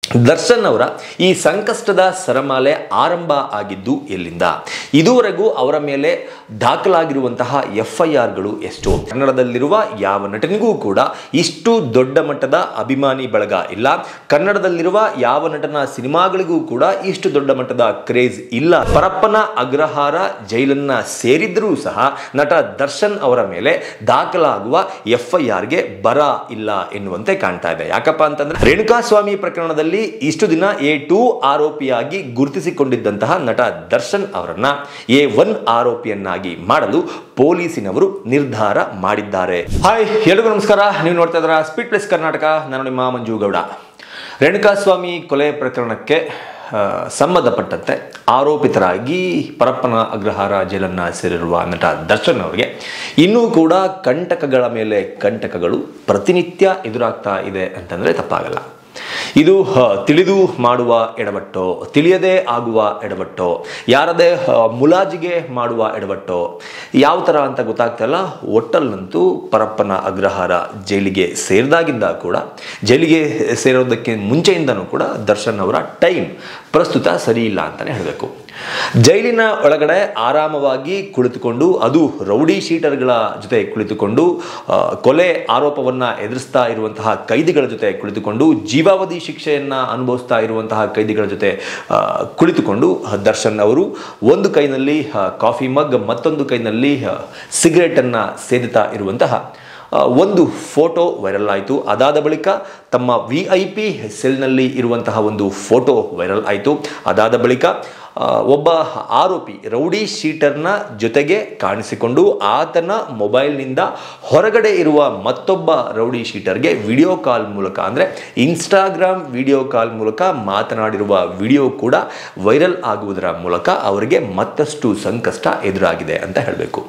ದರ್ಶನ್ ಅವರ ಈ ಸಂಕಷ್ಟದ ಸರಮಾಲೆ ಆರಂಭ ಆಗಿದ್ದು ಎಲ್ಲಿಂದ ಇದುವರೆಗೂ ಅವರ ಮೇಲೆ ದಾಖಲಾಗಿರುವಂತಹ ಎಫ್ ಐ ಆರ್ಗಳು ಎಷ್ಟು ಕನ್ನಡದಲ್ಲಿರುವ ಯಾವ ನಟನಿಗೂ ಕೂಡ ಇಷ್ಟು ದೊಡ್ಡ ಮಟ್ಟದ ಅಭಿಮಾನಿ ಬಳಗ ಇಲ್ಲ ಕನ್ನಡದಲ್ಲಿರುವ ಯಾವ ನಟನ ಸಿನಿಮಾಗಳಿಗೂ ಕೂಡ ಇಷ್ಟು ದೊಡ್ಡ ಮಟ್ಟದ ಕ್ರೇಜ್ ಇಲ್ಲ ಪರಪ್ಪನ ಅಗ್ರಹಾರ ಜೈಲನ್ನ ಸೇರಿದ್ರೂ ಸಹ ನಟ ದರ್ಶನ್ ಅವರ ಮೇಲೆ ದಾಖಲಾಗುವ ಎಫ್ ಐ ಆರ್ಗೆ ಬರ ಇಲ್ಲ ಎನ್ನುವಂತೆ ಕಾಣ್ತಾ ಇದೆ ಯಾಕಪ್ಪ ಅಂತಂದ್ರೆ ರೇಣುಕಾಸ್ವಾಮಿ ಪ್ರಕರಣದಲ್ಲಿ ಇಷ್ಟು ದಿನ ಎ ಟೂ ಆರೋಪಿಯಾಗಿ ಗುರುತಿಸಿಕೊಂಡಿದ್ದಂತಹ ನಟ ದರ್ಶನ್ ಅವರನ್ನ ಎ ಒನ್ ಆರೋಪಿಯನ್ನಾಗಿ ಮಾಡಲು ಪೊಲೀಸಿನವರು ನಿರ್ಧಾರ ಮಾಡಿದ್ದಾರೆ ಹಾಯ್ ಎಲ್ರಿಗೂ ನಮಸ್ಕಾರ ನೀವು ನೋಡ್ತಾ ಇದ್ದೀರಾ ಸ್ಪೀಡ್ ಪ್ಲಸ್ ಕರ್ನಾಟಕ ನಾನು ನಿಮ್ಮ ಮಂಜು ಗೌಡ ರೇಣುಕಾಸ್ವಾಮಿ ಕೊಲೆ ಪ್ರಕರಣಕ್ಕೆ ಆ, ಸಂಬಂಧಪಟ್ಟಂತೆ ಆರೋಪಿತರಾಗಿ ಪರಪ್ಪನ ಅಗ್ರಹಾರ ಜೈಲನ್ನ ಸೇರಿರುವ ನಟ ದರ್ಶನ್ ಅವರಿಗೆ ಇನ್ನೂ ಕೂಡ ಕಂಟಕಗಳ ಮೇಲೆ ಕಂಟಕಗಳು ಪ್ರತಿನಿತ್ಯ ಎದುರಾಗ್ತಾ ಇದೆ ಅಂತಂದ್ರೆ ತಪ್ಪಾಗಲ್ಲ ಇದು ಆ, ತಿಳಿದು ಮಾಡುವ ಎಡವಟ್ಟೋ ತಿಳಿಯದೇ ಆಗುವ ಎಡವಟ್ಟೋ ಯಾರದೇ ಆ, ಮುಲಾಜಿಗೆ ಮಾಡುವ ಎಡವಟ್ಟೋ ಯಾವ ಥರ ಅಂತ ಗೊತ್ತಾಗ್ತಾ ಇಲ್ಲ ಒಟ್ಟಲ್ಲಂತೂ ಪರಪ್ಪನ ಅಗ್ರಹಾರ ಜೈಲಿಗೆ ಸೇರಿದಾಗಿದ್ದ ಕೂಡ ಜೈಲಿಗೆ ಸೇರೋದಕ್ಕೆ ಮುಂಚೆಯಿಂದನೂ ಕೂಡ ದರ್ಶನ್ ಅವರ ಟೈಮ್ ಪ್ರಸ್ತುತ ಸರಿ ಇಲ್ಲ ಅಂತಲೇ ಹೇಳಬೇಕು ಜೈಲಿನ ಒಳಗಡೆ ಆರಾಮವಾಗಿ ಕುಳಿತುಕೊಂಡು ಅದು ರೌಡಿ ಶೀಟರ್ಗಳ ಜೊತೆ ಕುಳಿತುಕೊಂಡು ಆ, ಕೊಲೆ ಆರೋಪವನ್ನ ಎದುರಿಸ್ತಾ ಇರುವಂತಹ ಕೈದಿಗಳ ಜೊತೆ ಕುಳಿತುಕೊಂಡು ಜೀವಾವಧಿ ಶಿಕ್ಷೆಯನ್ನ ಅನುಭವಿಸ್ತಾ ಇರುವಂತಹ ಕೈದಿಗಳ ಜೊತೆ ಆ, ಕುಳಿತುಕೊಂಡು ದರ್ಶನ್ ಅವರು ಒಂದು ಕೈನಲ್ಲಿ ಆ, ಕಾಫಿ ಮಗ್ ಮತ್ತೊಂದು ಕೈನಲ್ಲಿ ಸಿಗರೇಟ್ ಅನ್ನ ಸೇದುತ್ತಾ ಇರುವಂತಹ ಆ, ಒಂದು ಫೋಟೋ ವೈರಲ್ ಆಯಿತು ಅದಾದ ಬಳಿಕ ತಮ್ಮ ವಿ ಐ ಪಿ ಸೆಲ್ನಲ್ಲಿ ಇರುವಂತಹ ಒಂದು ಫೋಟೋ ವೈರಲ್ ಆಯಿತು ಅದಾದ ಬಳಿಕ ಆ, ಒಬ್ಬ ಆರೋಪಿ ರೌಡಿ ಶೀಟರ್ನ ಜೊತೆಗೆ ಕಾಣಿಸಿಕೊಂಡು ಆತನ ಮೊಬೈಲ್ನಿಂದ ಹೊರಗಡೆ ಇರುವ ಮತ್ತೊಬ್ಬ ರೌಡಿ ಶೀಟರ್ಗೆ ವಿಡಿಯೋ ಕಾಲ್ ಮೂಲಕ ಅಂದರೆ ಇನ್ಸ್ಟಾಗ್ರಾಮ್ ವಿಡಿಯೋ ಕಾಲ್ ಮೂಲಕ ಮಾತನಾಡಿರುವ ವಿಡಿಯೋ ಕೂಡ ವೈರಲ್ ಆಗುವುದರ ಮೂಲಕ ಅವರಿಗೆ ಮತ್ತಷ್ಟು ಸಂಕಷ್ಟ ಎದುರಾಗಿದೆ ಅಂತ ಹೇಳಬೇಕು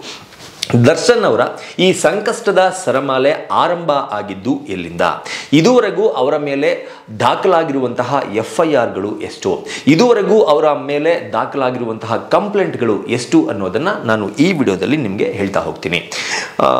ದರ್ಶನ್ ಅವರ ಈ ಸಂಕಷ್ಟದ ಸರಮಾಲೆ ಆರಂಭ ಆಗಿದ್ದು ಎಲ್ಲಿಂದ ಇದುವರೆಗೂ ಅವರ ಮೇಲೆ ದಾಖಲಾಗಿರುವಂತಹ ಎಫ್ ಐ ಆರ್ಗಳು ಎಷ್ಟು ಇದುವರೆಗೂ ಅವರ ಮೇಲೆ ದಾಖಲಾಗಿರುವಂತಹ ಕಂಪ್ಲೇಂಟ್ಗಳು ಎಷ್ಟು ಅನ್ನೋದನ್ನು ನಾನು ಈ ವಿಡಿಯೋದಲ್ಲಿ ನಿಮಗೆ ಹೇಳ್ತಾ ಹೋಗ್ತೀನಿ ಆ,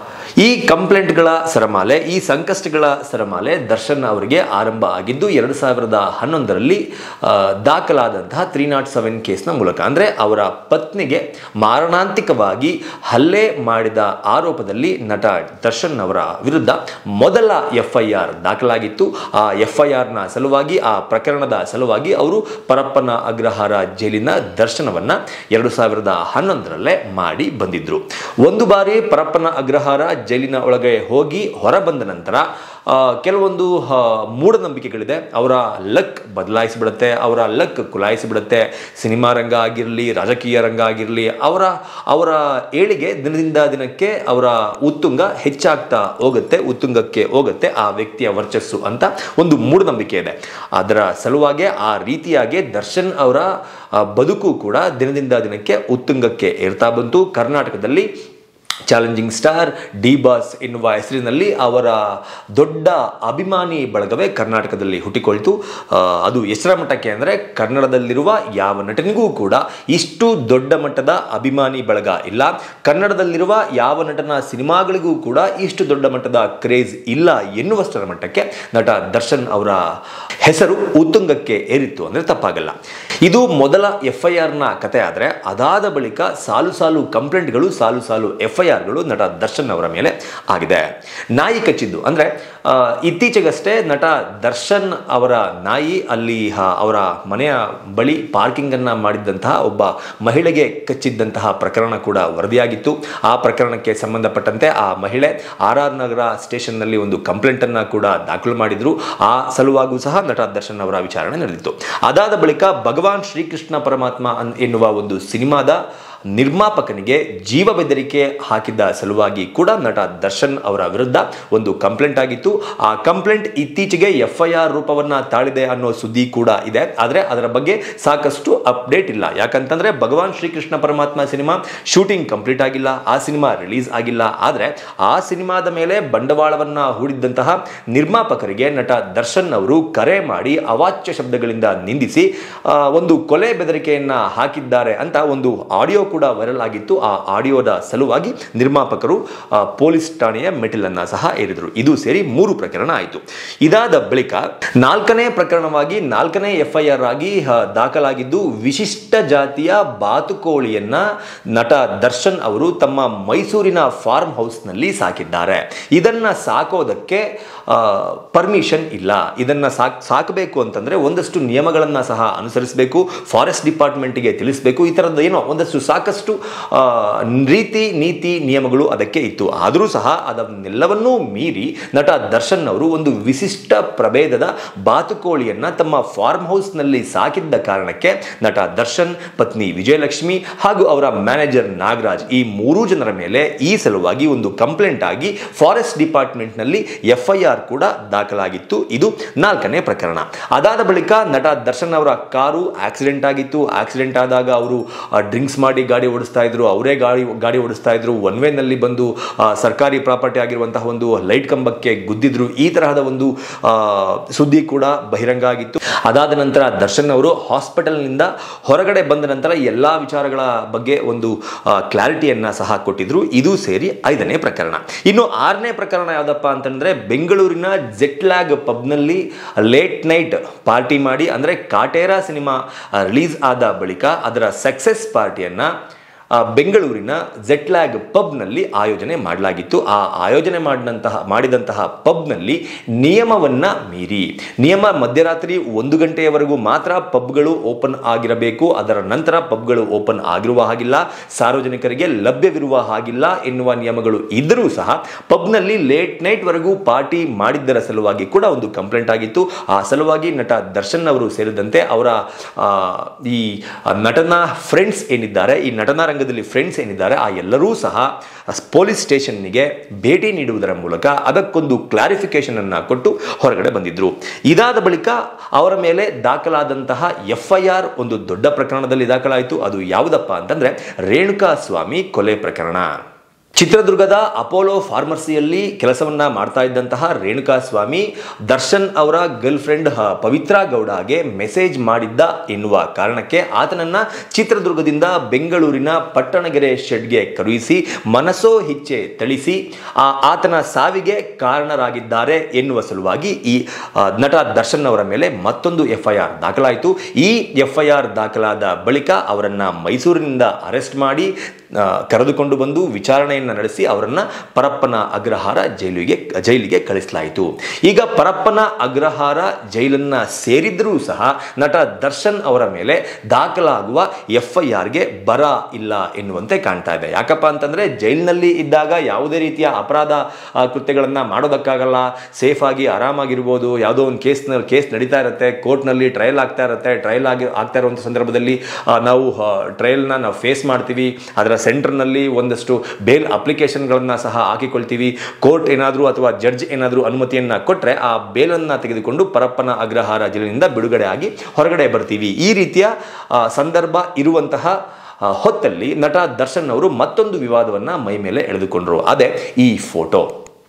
ಈ ಕಂಪ್ಲೇಂಟ್ಗಳ ಸರಮಾಲೆ ಈ ಸಂಕಷ್ಟಗಳ ಸರಮಾಲೆ ದರ್ಶನ್ ಅವರಿಗೆ ಆರಂಭ ಆಗಿದ್ದು ಎರಡು ಸಾವಿರದ ಹನ್ನೊಂದರಲ್ಲಿ ಆ, ದಾಖಲಾದಂತಹ ತ್ರೀ ನಾಟ್ ಸೆವೆನ್ ಕೇಸ್ನ ಮೂಲಕ ಅಂದರೆ ಅವರ ಪತ್ನಿಗೆ ಮಾರಣಾಂತಿಕವಾಗಿ ಹಲ್ಲೆ ಮಾಡಿದ ಆರೋಪದಲ್ಲಿ ನಟ ದರ್ಶನ್ ಅವರ ವಿರುದ್ಧ ಮೊದಲ ಎಫ್ ಐ ಆರ್ ದಾಖಲಾಗಿತ್ತು ಆ ಎಫ್ ಐ ಆರ್ನ ಸಲುವಾಗಿ ಆ ಪ್ರಕರಣದ ಸಲುವಾಗಿ ಅವರು ಪರಪ್ಪನ ಅಗ್ರಹಾರ ಜೈಲಿನ ದರ್ಶನವನ್ನ ಎರಡು ಸಾವಿರದ ಹನ್ನೊಂದರಲ್ಲೇ ಮಾಡಿ ಬಂದಿದ್ರು ಒಂದು ಬಾರಿ ಪರಪ್ಪನ ಅಗ್ರಹಾರ ಜೈಲಿನ ಒಳಗೆ ಹೋಗಿ ಹೊರ ಬಂದ ನಂತರ ಆ, ಕೆಲವೊಂದು ಆ, ಮೂಢನಂಬಿಕೆಗಳಿದೆ ಅವರ ಲಕ್ ಬದಲಾಯಿಸಿಬಿಡುತ್ತೆ ಅವರ ಲಕ್ ಕುಲಾಯಿಸಿಬಿಡುತ್ತೆ ಸಿನಿಮಾ ರಂಗ ಆಗಿರಲಿ ರಾಜಕೀಯ ರಂಗ ಆಗಿರಲಿ ಅವರ ಅವರ ಏಳಿಗೆ ದಿನದಿಂದ ದಿನಕ್ಕೆ ಅವರ ಉತ್ತುಂಗ ಹೆಚ್ಚಾಗ್ತಾ ಹೋಗುತ್ತೆ ಉತ್ತುಂಗಕ್ಕೆ ಹೋಗುತ್ತೆ ಆ ವ್ಯಕ್ತಿಯ ವರ್ಚಸ್ಸು ಅಂತ ಒಂದು ಮೂಢನಂಬಿಕೆ ಇದೆ ಅದರ ಸಲುವಾಗಿ ಆ ರೀತಿಯಾಗಿ ದರ್ಶನ್ ಅವರ ಆ, ಬದುಕು ಕೂಡ ದಿನದಿಂದ ದಿನಕ್ಕೆ ಉತ್ತುಂಗಕ್ಕೆ ಏರ್ತಾ ಬಂತು ಕರ್ನಾಟಕದಲ್ಲಿ ಚಾಲೆಂಜಿಂಗ್ ಸ್ಟಾರ್ ಡಿ ಬಾಸ್ ಎನ್ನುವ ಹೆಸರಿನಲ್ಲಿ ಅವರ ದೊಡ್ಡ ಅಭಿಮಾನಿ ಬಳಗವೇ ಕರ್ನಾಟಕದಲ್ಲಿ ಹುಟ್ಟಿಕೊಳ್ತು ಆ, ಅದು ಎಷ್ಟರ ಮಟ್ಟಕ್ಕೆ ಅಂದರೆ ಕನ್ನಡದಲ್ಲಿರುವ ಯಾವ ನಟನಿಗೂ ಕೂಡ ಇಷ್ಟು ದೊಡ್ಡ ಮಟ್ಟದ ಅಭಿಮಾನಿ ಬಳಗ ಇಲ್ಲ ಕನ್ನಡದಲ್ಲಿರುವ ಯಾವ ನಟನ ಸಿನಿಮಾಗಳಿಗೂ ಕೂಡ ಇಷ್ಟು ದೊಡ್ಡ ಮಟ್ಟದ ಕ್ರೇಜ್ ಇಲ್ಲ ಎನ್ನುವಷ್ಟರ ಮಟ್ಟಕ್ಕೆ ನಟ ದರ್ಶನ್ ಅವರ ಹೆಸರು ಉತ್ತುಂಗಕ್ಕೆ ಏರಿತ್ತು ಅಂದರೆ ತಪ್ಪಾಗಲ್ಲ ಇದು ಮೊದಲ ಎಫ್ ಐ ಆರ್ನ ಕತೆ ಆದರೆ ಅದಾದ ಬಳಿಕ ಸಾಲು ಸಾಲು ಕಂಪ್ಲೇಂಟ್ಗಳು ಸಾಲು ಸಾಲು ಎಫ್ ಐ ಆರ್ಗಳು ನಟ ದರ್ಶನ್ ಅವರ ಮೇಲೆ ಆಗಿದೆ ನಾಯಿ ಕಚ್ಚಿದ್ದು ಅಂದರೆ ಆ, ಇತ್ತೀಚೆಗಷ್ಟೇ ನಟ ದರ್ಶನ್ ಅವರ ನಾಯಿ ಅಲ್ಲಿ ಆ, ಅವರ ಮನೆಯ ಬಳಿ ಪಾರ್ಕಿಂಗ್ ಅನ್ನ ಮಾಡಿದ್ದಂತಹ ಒಬ್ಬ ಮಹಿಳೆಗೆ ಕಚ್ಚಿದ್ದಂತಹ ಪ್ರಕರಣ ಕೂಡ ವರದಿಯಾಗಿತ್ತು ಆ ಪ್ರಕರಣಕ್ಕೆ ಸಂಬಂಧಪಟ್ಟಂತೆ ಆ ಮಹಿಳೆ ಆರ್ ಆರ್ ನಗರ ಸ್ಟೇಷನ್ನಲ್ಲಿ ಒಂದು ಕಂಪ್ಲೇಂಟ್ ಅನ್ನ ಕೂಡ ದಾಖಲು ಮಾಡಿದ್ರು ಆ ಸಲುವಾಗೂ ಸಹ ನಟ ದರ್ಶನ್ ಅವರ ವಿಚಾರಣೆ ನಡೆದಿತ್ತು ಅದಾದ ಬಳಿಕ ಭಗವಾನ್ ಶ್ರೀಕೃಷ್ಣ ಪರಮಾತ್ಮ ಅನ್- ಎನ್ನುವ ಒಂದು ಸಿನಿಮಾದ ನಿರ್ಮಾಪಕನಿಗೆ ಜೀವ ಬೆದರಿಕೆ ಹಾಕಿದ್ದ ಸಲುವಾಗಿ ಕೂಡ ನಟ ದರ್ಶನ್ ಅವರ ವಿರುದ್ಧ ಒಂದು ಕಂಪ್ಲೇಂಟ್ ಆಗಿತ್ತು ಆ ಕಂಪ್ಲೇಂಟ್ ಇತ್ತೀಚೆಗೆ ಎಫ್ ಐ ಆರ್ ರೂಪವನ್ನ ತಾಳಿದೆ ಅನ್ನೋ ಸುದ್ದಿ ಕೂಡ ಇದೆ ಆದರೆ ಅದರ ಬಗ್ಗೆ ಸಾಕಷ್ಟು ಅಪ್ಡೇಟ್ ಇಲ್ಲ ಯಾಕಂತಂದ್ರೆ ಭಗವಾನ್ ಶ್ರೀಕೃಷ್ಣ ಪರಮಾತ್ಮ ಸಿನಿಮಾ ಶೂಟಿಂಗ್ ಕಂಪ್ಲೀಟ್ ಆಗಿಲ್ಲ ಆ ಸಿನಿಮಾ ರಿಲೀಸ್ ಆಗಿಲ್ಲ ಆದರೆ ಆ ಸಿನಿಮಾದ ಮೇಲೆ ಬಂಡವಾಳವನ್ನ ಹೂಡಿದ್ದಂತಹ ನಿರ್ಮಾಪಕರಿಗೆ ನಟ ದರ್ಶನ್ ಅವರು ಕರೆ ಮಾಡಿ ಅವಾಚ್ಯ ಶಬ್ದಗಳಿಂದ ನಿಂದಿಸಿ ಆ, ಒಂದು ಕೊಲೆ ಬೆದರಿಕೆಯನ್ನ ಹಾಕಿದ್ದಾರೆ ಅಂತ ಒಂದು ಆಡಿಯೋ ಕೂಡ ವೈರಲ್ ಆಗಿತ್ತು ಆ ಆಡಿಯೋದ ಸಲುವಾಗಿ ನಿರ್ಮಾಪಕರು ಆ, ಪೊಲೀಸ್ ಠಾಣೆಯ ಮೆಟ್ಟಿಲನ್ನ ಸಹ ಏರಿದರು ಇದು ಸೇರಿ ಮೂರು ಪ್ರಕರಣ ಆಯಿತು ಇದಾದ ಬಳಿಕ ನಾಲ್ಕನೇ ಪ್ರಕರಣವಾಗಿ ನಾಲ್ಕನೇ ಎಫ್ ಐ ಆರ್ ಆಗಿ ಆ, ದಾಖಲಾಗಿದ್ದು ವಿಶಿಷ್ಟ ಜಾತಿಯ ಬಾತುಕೋಳಿಯನ್ನ ನಟ ದರ್ಶನ್ ಅವರು ತಮ್ಮ ಮೈಸೂರಿನ ಫಾರ್ಮ್ ಹೌಸ್ನಲ್ಲಿ ಸಾಕಿದ್ದಾರೆ ಇದನ್ನ ಸಾಕೋದಕ್ಕೆ ಪರ್ಮಿಷನ್ ಇಲ್ಲ ಇದನ್ನ ಸಾಕ್ ಸಾಕಬೇಕು ಅಂತಂದ್ರೆ ಒಂದಷ್ಟು ನಿಯಮಗಳನ್ನ ಸಹ ಅನುಸರಿಸಬೇಕು ಫಾರೆಸ್ಟ್ ಡಿಪಾರ್ಟ್ಮೆಂಟ್ಗೆ ತಿಳಿಸಬೇಕು ಈ ಥರದ್ದು ಏನೋ ಒಂದಷ್ಟು ಸಾಕಷ್ಟು ಆ, ರೀತಿ ನೀತಿ ನಿಯಮಗಳು ಅದಕ್ಕೆ ಇತ್ತು ಆದರೂ ಸಹ ಅದನ್ನೆಲ್ಲವನ್ನೂ ಮೀರಿ ನಟ ದರ್ಶನ್ ಅವರು ಒಂದು ವಿಶಿಷ್ಟ ಪ್ರಭೇದದ ಬಾತುಕೋಳಿಯನ್ನ ತಮ್ಮ ಫಾರ್ಮ್ ಹೌಸ್ನಲ್ಲಿ ಸಾಕಿದ್ದ ಕಾರಣಕ್ಕೆ ನಟ ದರ್ಶನ್ ಪತ್ನಿ ವಿಜಯಲಕ್ಷ್ಮಿ ಹಾಗೂ ಅವರ ಮ್ಯಾನೇಜರ್ ನಾಗರಾಜ್ ಈ ಮೂರೂ ಜನರ ಮೇಲೆ ಈ ಸಲುವಾಗಿ ಒಂದು ಕಂಪ್ಲೇಂಟ್ ಆಗಿ ಫಾರೆಸ್ಟ್ ಡಿಪಾರ್ಟ್ಮೆಂಟ್ನಲ್ಲಿ ಎಫ್ ಐ ಆರ್ ಕೂಡ ದಾಖಲಾಗಿತ್ತು ಇದು ನಾಲ್ಕನೇ ಪ್ರಕರಣ ಅದಾದ ಬಳಿಕ ನಟ ದರ್ಶನ್ ಅವರ ಕಾರು ಆಕ್ಸಿಡೆಂಟ್ ಆಗಿತ್ತು ಆಕ್ಸಿಡೆಂಟ್ ಆದಾಗ ಅವರು ಡ್ರಿಂಕ್ಸ್ ಮಾಡಿ ಗಾಡಿ ಓಡಿಸ್ತಾ ಇದ್ರು ಅವರೇ ಗಾಡಿ ಗಾಡಿ ಓಡಿಸ್ತಾ ಇದ್ರು ಒನ್ ವೇನಲ್ಲಿ ಬಂದು ಆ, ಸರ್ಕಾರಿ ಪ್ರಾಪರ್ಟಿ ಆಗಿರುವಂತಹ ಒಂದು ಲೈಟ್ ಕಂಬಕ್ಕೆ ಗುದ್ದಿದ್ರು ಈ ತರಹದ ಒಂದು ಆ, ಸುದ್ದಿ ಕೂಡ ಬಹಿರಂಗ ಆಗಿತ್ತು ಅದಾದ ನಂತರ ದರ್ಶನ್ ಅವರು ಹಾಸ್ಪಿಟಲ್ನಿಂದ ಹೊರಗಡೆ ಬಂದ ನಂತರ ಎಲ್ಲ ವಿಚಾರಗಳ ಬಗ್ಗೆ ಒಂದು ಕ್ಲಾರಿಟಿಯನ್ನ ಸಹ ಕೊಟ್ಟಿದ್ರು ಇದು ಸೇರಿ ಐದನೇ ಪ್ರಕರಣ ಇನ್ನು ಆರನೇ ಪ್ರಕರಣ ಯಾವುದಪ್ಪ ಅಂತಂದ್ರೆ ಬೆಂಗಳೂರಿನ ಜೆಟ್ಲ್ಯಾಗ್ ಪಬ್ನಲ್ಲಿ ಲೇಟ್ ನೈಟ್ ಪಾರ್ಟಿ ಮಾಡಿ ಅಂದರೆ ಕಾಟೇರ ಸಿನಿಮಾ ರಿಲೀಸ್ ಆದ ಬಳಿಕ ಅದರ ಸಕ್ಸೆಸ್ ಪಾರ್ಟಿಯನ್ನ ಆ, ಬೆಂಗಳೂರಿನ ಜೆಟ್ಲ್ಯಾಗ್ ಪಬ್ನಲ್ಲಿ ಆಯೋಜನೆ ಮಾಡಲಾಗಿತ್ತು ಆ ಆಯೋಜನೆ ಮಾಡಿದಂತಹ ಮಾಡಿದಂತಹ ಪಬ್ನಲ್ಲಿ ನಿಯಮವನ್ನ ಮೀರಿ ನಿಯಮ ಮಧ್ಯರಾತ್ರಿ ಒಂದು ಗಂಟೆಯವರೆಗೂ ಮಾತ್ರ ಪಬ್ಗಳು ಓಪನ್ ಆಗಿರಬೇಕು ಅದರ ನಂತರ ಪಬ್ಗಳು ಓಪನ್ ಆಗಿರುವ ಹಾಗಿಲ್ಲ ಸಾರ್ವಜನಿಕರಿಗೆ ಲಭ್ಯವಿರುವ ಹಾಗಿಲ್ಲ ಎನ್ನುವ ನಿಯಮಗಳು ಇದ್ದರೂ ಸಹ ಪಬ್ನಲ್ಲಿ ಲೇಟ್ ನೈಟ್ವರೆಗೂ ಪಾರ್ಟಿ ಮಾಡಿದ್ದರ ಸಲುವಾಗಿ ಕೂಡ ಒಂದು ಕಂಪ್ಲೇಂಟ್ ಆಗಿತ್ತು ಆ ಸಲುವಾಗಿ ನಟ ದರ್ಶನ್ ಅವರು ಸೇರಿದಂತೆ ಅವರ ಆ, ಈ ನಟನ ಫ್ರೆಂಡ್ಸ್ ಏನಿದ್ದಾರೆ ಈ ನಟನ ರಂಗದಲ್ಲಿ ಫ್ರೆಂಡ್ಸ್ ಏನಿದ್ದಾರೆ ಆ ಎಲ್ಲರೂ ಸಹ ಪೊಲೀಸ್ ಸ್ಟೇಷನ್ನಿಗೆ ಭೇಟಿ ನೀಡುವುದರ ಮೂಲಕ ಅದಕ್ಕೊಂದು ಕ್ಲಾರಿಫಿಕೇಶನ್ ಅನ್ನ ಕೊಟ್ಟು ಹೊರಗಡೆ ಬಂದಿದ್ರು ಇದಾದ ಬಳಿಕ ಅವರ ಮೇಲೆ ದಾಖಲಾದಂತಹ ಎಫ್ ಐ ಆರ್ ಒಂದು ದೊಡ್ಡ ಪ್ರಕರಣದಲ್ಲಿ ದಾಖಲಾಯಿತು ಅದು ಯಾವುದಪ್ಪ ಅಂತಂದ್ರೆ ರೇಣುಕಾ ಸ್ವಾಮಿ ಕೊಲೆ ಪ್ರಕರಣ ಚಿತ್ರದುರ್ಗದ ಅಪೋಲೋ ಫಾರ್ಮಸಿಯಲ್ಲಿ ಕೆಲಸವನ್ನ ಮಾಡ್ತಾ ಇದ್ದಂತಹ ರೇಣುಕಾ ಸ್ವಾಮಿ ದರ್ಶನ್ ಅವರ ಗರ್ಲ್ ಫ್ರೆಂಡ್ ಪವಿತ್ರ ಗೌಡಗೆ ಮೆಸೇಜ್ ಮಾಡಿದ್ದ ಎನ್ನುವ ಕಾರಣಕ್ಕೆ ಆತನನ್ನ ಚಿತ್ರದುರ್ಗದಿಂದ ಬೆಂಗಳೂರಿನ ಪಟ್ಟಣಗೆರೆ ಶೆಡ್ಗೆ ಕಳುಹಿಸಿ ಮನಸೋ ಹಿಚ್ಚೆ ಥಳಿಸಿ ಆ ಆತನ ಸಾವಿಗೆ ಕಾರಣರಾಗಿದ್ದಾರೆ ಎನ್ನುವ ಸಲುವಾಗಿ ಈ ಆ, ನಟ ದರ್ಶನ್ ಅವರ ಮೇಲೆ ಮತ್ತೊಂದು ಎಫ್ ಐ ಆರ್ ದಾಖಲಾಯಿತು ಈ ಎಫ್ ಐ ಆರ್ ದಾಖಲಾದ ಬಳಿಕ ಅವರನ್ನ ಮೈಸೂರಿನಿಂದ ಅರೆಸ್ಟ್ ಮಾಡಿ ಆ, ಕರೆದುಕೊಂಡು ಬಂದು ವಿಚಾರಣೆಯನ್ನು ನಡೆಸಿ ಅವರನ್ನ ಪರಪ್ಪನ ಅಗ್ರಹಾರ ಜೈಲಿಗೆ ಜೈಲಿಗೆ ಕಳಿಸಲಾಯಿತು ಈಗ ಪರಪ್ಪನ ಅಗ್ರಹಾರ ಜೈಲನ್ನ ಸೇರಿದ್ರೂ ಸಹ ನಟ ದರ್ಶನ್ ಅವರ ಮೇಲೆ ದಾಖಲಾಗುವ ಎಫ್ ಐ ಆರ್ಗೆ ಬರ ಇಲ್ಲ ಎನ್ನುವಂತೆ ಕಾಣ್ತಾ ಇದೆ ಯಾಕಪ್ಪ ಅಂತಂದ್ರೆ ಜೈಲಿನಲ್ಲಿ ಇದ್ದಾಗ ಯಾವುದೇ ರೀತಿಯ ಅಪರಾಧ ಆ, ಕೃತ್ಯಗಳನ್ನ ಮಾಡೋದಕ್ಕಾಗಲ್ಲ ಸೇಫ್ ಆಗಿ ಆರಾಮಾಗಿರ್ಬೋದು ಯಾವುದೋ ಒಂದು ಕೇಸ್ ಕೇಸ್ ನಡೀತಾ ಇರುತ್ತೆ ಕೋರ್ಟ್ನಲ್ಲಿ ಟ್ರಯಲ್ ಆಗ್ತಾ ಇರುತ್ತೆ ಟ್ರಯಲ್ ಆಗಿ ಆಗ್ತಾ ಇರುವಂಥ ಸಂದರ್ಭದಲ್ಲಿ ಆ, ನಾವು ಟ್ರಯಲ್ನ ನಾವು ಫೇಸ್ ಮಾಡ್ತೀವಿ ಅದರ ಸೆಂಟರ್ನಲ್ಲಿ ಒಂದಷ್ಟು ಬೇಲ್ ಅಪ್ಲಿಕೇಶನ್ಗಳನ್ನು ಸಹ ಹಾಕಿಕೊಳ್ತೀವಿ ಕೋರ್ಟ್ ಏನಾದರೂ ಅಥವಾ ಜಡ್ಜ್ ಏನಾದರೂ ಅನುಮತಿಯನ್ನು ಕೊಟ್ಟರೆ ಆ ಬೇಲನ್ನು ತೆಗೆದುಕೊಂಡು ಪರಪ್ಪನ ಅಗ್ರಹಾರ ಜೈಲಿನಿಂದ ಬಿಡುಗಡೆ ಆಗಿ ಹೊರಗಡೆ ಬರ್ತೀವಿ ಈ ರೀತಿಯ ಆ, ಸಂದರ್ಭ ಇರುವಂತಹ ಆ, ಹೊತ್ತಲ್ಲಿ ನಟ ದರ್ಶನ್ ಅವರು ಮತ್ತೊಂದು ವಿವಾದವನ್ನು ಮೈ ಮೇಲೆ ಎಳೆದುಕೊಂಡ್ರು ಅದೇ ಈ ಫೋಟೋ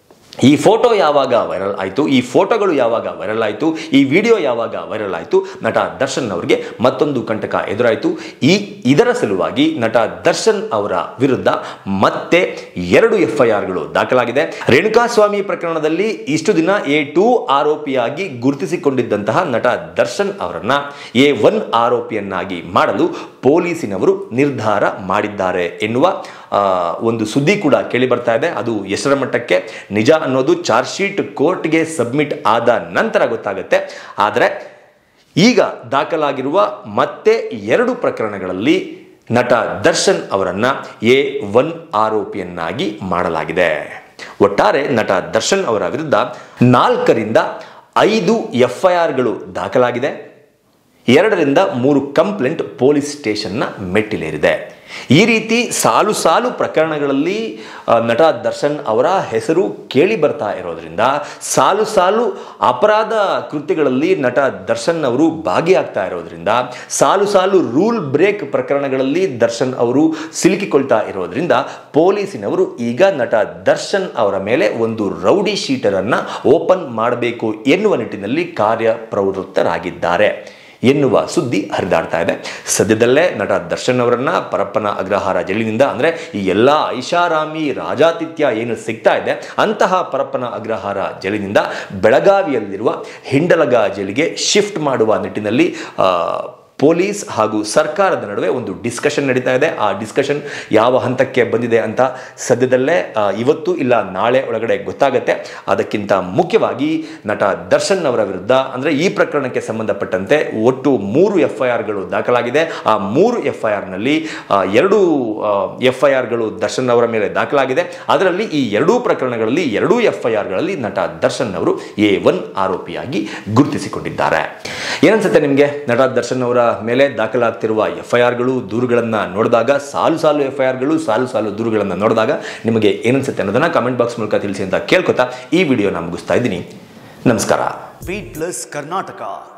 ಈ ಫೋಟೋ ಯಾವಾಗ ವೈರಲ್ ಆಯಿತು ಈ ಫೋಟೋಗಳು ಯಾವಾಗ ವೈರಲ್ ಆಯಿತು ಈ ವಿಡಿಯೋ ಯಾವಾಗ ವೈರಲ್ ಆಯಿತು ನಟ ದರ್ಶನ್ ಅವರಿಗೆ ಮತ್ತೊಂದು ಕಂಟಕ ಎದುರಾಯಿತು ಈ ಇದರ ಸಲುವಾಗಿ ನಟ ದರ್ಶನ್ ಅವರ ವಿರುದ್ಧ ಮತ್ತೆ ಎರಡು ಎಫ್ ಐ ಆರ್ಗಳು ದಾಖಲಾಗಿದೆ ರೇಣುಕಾಸ್ವಾಮಿ ಪ್ರಕರಣದಲ್ಲಿ ಇಷ್ಟು ದಿನ ಎ ಟೂ ಆರೋಪಿಯಾಗಿ ಗುರುತಿಸಿಕೊಂಡಿದ್ದಂತಹ ನಟ ದರ್ಶನ್ ಅವರನ್ನ ಎ ಒನ್ ಆರೋಪಿಯನ್ನಾಗಿ ಮಾಡಲು ಪೊಲೀಸಿನವರು ನಿರ್ಧಾರ ಮಾಡಿದ್ದಾರೆ ಎನ್ನುವ ಆ, ಒಂದು ಸುದ್ದಿ ಕೂಡ ಕೇಳಿ ಬರ್ತಾ ಇದೆ ಅದು ಎಷ್ಟರ ಮಟ್ಟಕ್ಕೆ ನಿಜ ಅನ್ನೋದು ಚಾರ್ಜ್ ಶೀಟ್ ಕೋರ್ಟ್ಗೆ ಸಬ್ಮಿಟ್ ಆದ ನಂತರ ಗೊತ್ತಾಗುತ್ತೆ ಆದರೆ ಈಗ ದಾಖಲಾಗಿರುವ ಮತ್ತೆ ಎರಡು ಪ್ರಕರಣಗಳಲ್ಲಿ ನಟ ದರ್ಶನ್ ಅವರನ್ನ ಎ ಒನ್ ಆರೋಪಿಯನ್ನಾಗಿ ಮಾಡಲಾಗಿದೆ ಒಟ್ಟಾರೆ ನಟ ದರ್ಶನ್ ಅವರ ವಿರುದ್ಧ ನಾಲ್ಕರಿಂದ ಐದು ಎಫ್ ಐ ಆರ್ಗಳು ದಾಖಲಾಗಿದೆ ಎರಡರಿಂದ ಮೂರು ಕಂಪ್ಲೇಂಟ್ ಪೊಲೀಸ್ ಸ್ಟೇಷನ್ನ ಮೆಟ್ಟಿಲೇರಿದೆ ಈ ರೀತಿ ಸಾಲು ಸಾಲು ಪ್ರಕರಣಗಳಲ್ಲಿ ಆ, ನಟ ದರ್ಶನ್ ಅವರ ಹೆಸರು ಕೇಳಿ ಬರ್ತಾ ಇರೋದ್ರಿಂದ ಸಾಲು ಸಾಲು ಅಪರಾಧ ಕೃತ್ಯಗಳಲ್ಲಿ ನಟ ದರ್ಶನ್ ಅವರು ಭಾಗಿಯಾಗ್ತಾ ಇರೋದ್ರಿಂದ ಸಾಲು ಸಾಲು ರೂಲ್ ಬ್ರೇಕ್ ಪ್ರಕರಣಗಳಲ್ಲಿ ದರ್ಶನ್ ಅವರು ಸಿಲುಕಿಕೊಳ್ತಾ ಇರೋದ್ರಿಂದ ಪೊಲೀಸಿನವರು ಈಗ ನಟ ದರ್ಶನ್ ಅವರ ಮೇಲೆ ಒಂದು ರೌಡಿ ಶೀಟರನ್ನು ಓಪನ್ ಮಾಡಬೇಕು ಎನ್ನುವ ನಿಟ್ಟಿನಲ್ಲಿ ಕಾರ್ಯಪ್ರವೃತ್ತರಾಗಿದ್ದಾರೆ ಎನ್ನುವ ಸುದ್ದಿ ಹರಿದಾಡ್ತಾ ಇದೆ ಸದ್ಯದಲ್ಲೇ ನಟ ದರ್ಶನ್ ಅವರನ್ನ ಪರಪ್ಪನ ಅಗ್ರಹಾರ ಜೈಲಿನಿಂದ ಅಂದ್ರೆ ಈ ಎಲ್ಲ ಐಷಾರಾಮಿ ರಾಜಾತಿಥ್ಯ ಏನು ಸಿಗ್ತಾ ಇದೆ ಅಂತಹ ಪರಪ್ಪನ ಅಗ್ರಹಾರ ಜೈಲಿನಿಂದ ಬೆಳಗಾವಿಯಲ್ಲಿರುವ ಹಿಂಡಲಗ ಜೈಲಿಗೆ ಶಿಫ್ಟ್ ಮಾಡುವ ನಿಟ್ಟಿನಲ್ಲಿ ಆ, ಪೊಲೀಸ್ ಹಾಗೂ ಸರ್ಕಾರದ ನಡುವೆ ಒಂದು ಡಿಸ್ಕಷನ್ ನಡೀತಾ ಇದೆ ಆ ಡಿಸ್ಕಷನ್ ಯಾವ ಹಂತಕ್ಕೆ ಬಂದಿದೆ ಅಂತ ಸದ್ಯದಲ್ಲೇ ಆ, ಇವತ್ತು ಇಲ್ಲ ನಾಳೆ ಒಳಗಡೆ ಗೊತ್ತಾಗತ್ತೆ ಅದಕ್ಕಿಂತ ಮುಖ್ಯವಾಗಿ ನಟ ದರ್ಶನ್ ಅವರ ವಿರುದ್ಧ ಅಂದರೆ ಈ ಪ್ರಕರಣಕ್ಕೆ ಸಂಬಂಧಪಟ್ಟಂತೆ ಒಟ್ಟು ಮೂರು ಎಫ್ ಐ ಆರ್ಗಳು ದಾಖಲಾಗಿದೆ ಆ ಮೂರು ಎಫ್ ಐ ಆರ್ನಲ್ಲಿ ಎರಡು ಎಫ್ ಐ ಆರ್ಗಳು ದರ್ಶನ್ ಅವರ ಮೇಲೆ ದಾಖಲಾಗಿದೆ ಅದರಲ್ಲಿ ಈ ಎರಡೂ ಪ್ರಕರಣಗಳಲ್ಲಿ ಎರಡೂ ಎಫ್ ಐ ಆರ್ಗಳಲ್ಲಿ ನಟ ದರ್ಶನ್ ಅವರು ಎ ಒನ್ ಆರೋಪಿಯಾಗಿ ಗುರುತಿಸಿಕೊಂಡಿದ್ದಾರೆ ಏನನ್ಸುತ್ತೆ ನಿಮಗೆ ನಟ ದರ್ಶನ್ ಅವರ ಮೇಲೆ ದಾಖಲಾಗ್ತಿರುವ ಎಫ್ ಐ ಆರ್ಗಳು ದೂರುಗಳನ್ನು ನೋಡಿದಾಗ ಸಾಲು ಸಾಲು ಎಫ್ ಐ ಆರ್ಗಳು ಸಾಲು ಸಾಲು ದೂರುಗಳನ್ನು ನೋಡಿದಾಗ ನಿಮಗೆ ಏನನ್ಸುತ್ತೆ ಅನ್ನೋದನ್ನ ಕಮೆಂಟ್ ಬಾಕ್ಸ್ ಮೂಲಕ ತಿಳಿಸಿ ಅಂತ ಕೇಳ್ಕೊತಾ ಈ ವಿಡಿಯೋನ ಮುಗಿಸ್ತಾ ಇದ್ದೀನಿ ನಮಸ್ಕಾರ ವೇಟ್ ಪ್ಲಸ್ ಕರ್ನಾಟಕ